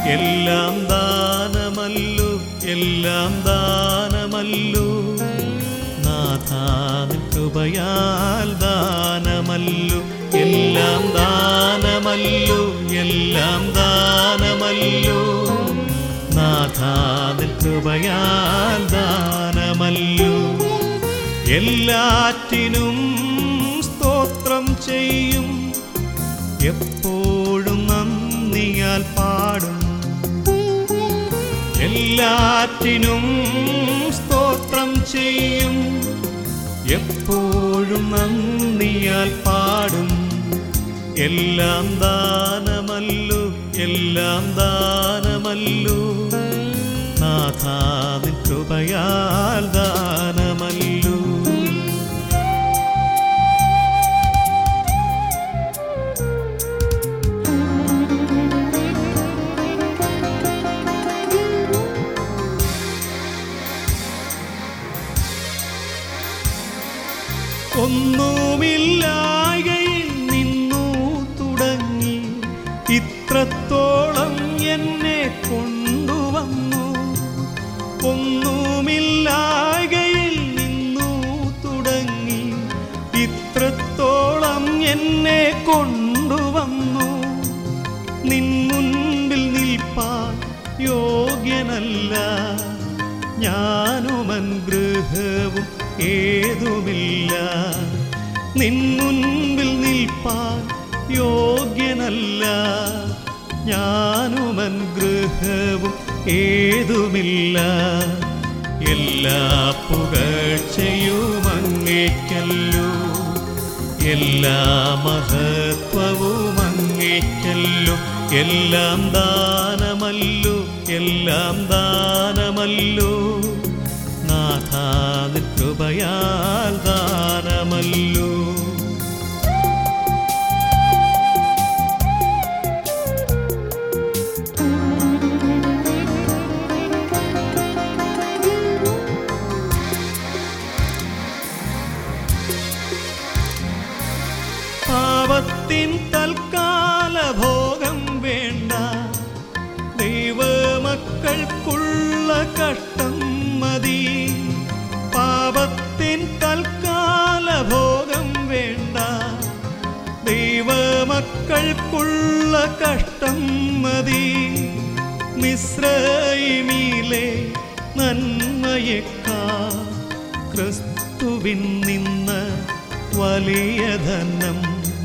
എല്ലാം ദാനമല്ലു എല്ലാം ദാനമല്ലു നാഥാൻ കൃപയാൽ ദാനമല്ലു എല്ലാം ദാനമല്ലു എല്ലാം ദാനമല്ലു നാഥാൻ കൃപയാൽ ദാനമല്ലു എല്ലാറ്റിനും സ്തോത്രം ചെയ്യും എപ്പോഴും നന്ദിയാൽ പാടും എല്ലാറ്റിനും സ്തോത്രം ചെയ്യും എപ്പോഴും നന്ദിയാൽ പാടും എല്ലാം ദാനമല്ലു എല്ലാം ദാനമല്ലു നാഥാവിൻ കൃപയാൽ ദാനമല്ലു ഒന്നുമില്ലായയിൽ നിന്നു തുടങ്ങി ഇത്രത്തോളം എന്നെ കൊണ്ടുവന്നു ഒന്നുമില്ലായയിൽ നിന്നു തുടങ്ങി ഇത്രത്തോളം എന്നെ കൊണ്ടുവന്നു നിൻ മുൻപിൽ നിൽപ്പാൻ യോഗ്യനല്ല ഞാനുമൻ ഗൃഹവും ഏതുമില്ല നിൻ മുൻപിൽ നിൽപ്പാൻ യോഗ്യനല്ല ഞാനുമൻ ഗൃഹവും ഏതുമില്ല എല്ലാ പുകഴ്ചയും അങ്ങേക്കല്ലോ എല്ലാ മഹത്വവും അങ്ങേക്കല്ലോ എല്ലാം ദാനമല്ലോ എല്ലാം ദാനമല്ലോ നാഥാൻ കൃപയാൽ ദാനമല്ലോ പാപത്തിൻ തൽക്കാല ഭോഗം വേണ്ട ദൈവമക്കൾക്കുള്ള കഷ്ടം മതി പാപത്തിൻ തൽക്കാല ഭോഗം വേണ്ട ദൈവമക്കൾക്കുള്ള കഷ്ടം മതി മിശ്രൈമിലെ നന്മയേക്കാ ക്രിസ്തുവിൻ നിന്ന് വലിയ ധനം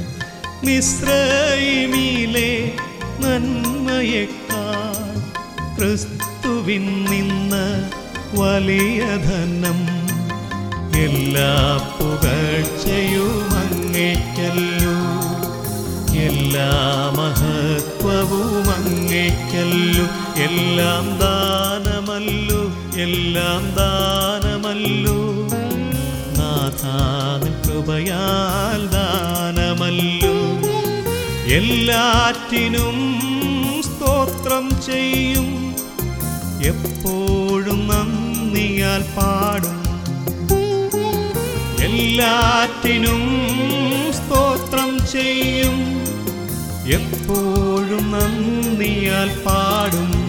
മിശ്രൈമിലെ നന്മയേക്കാൾ ക്രിസ്തുവിൻ നിന്ന് വലിയ ധനം എല്ലാ പുകഴ്ചയും അങ്ങേക്കല്ലോ എല്ലാ മഹത്വവും അങ്ങേക്കല്ലോ എല്ലാം ദാനമല്ലോ എല്ലാം ദാനമല്ലോ നാഥാൻ കൃപയാൽ ദാനമല്ലോ എല്ലാറ്റിനും സ്തോത്രം ചെയ്യും എപ്പോഴും നന്ദിയാൽ പാടും എല്ലാറ്റിനും സ്തോത്രം ചെയ്യും എപ്പോഴും നന്ദിയാൽ പാടും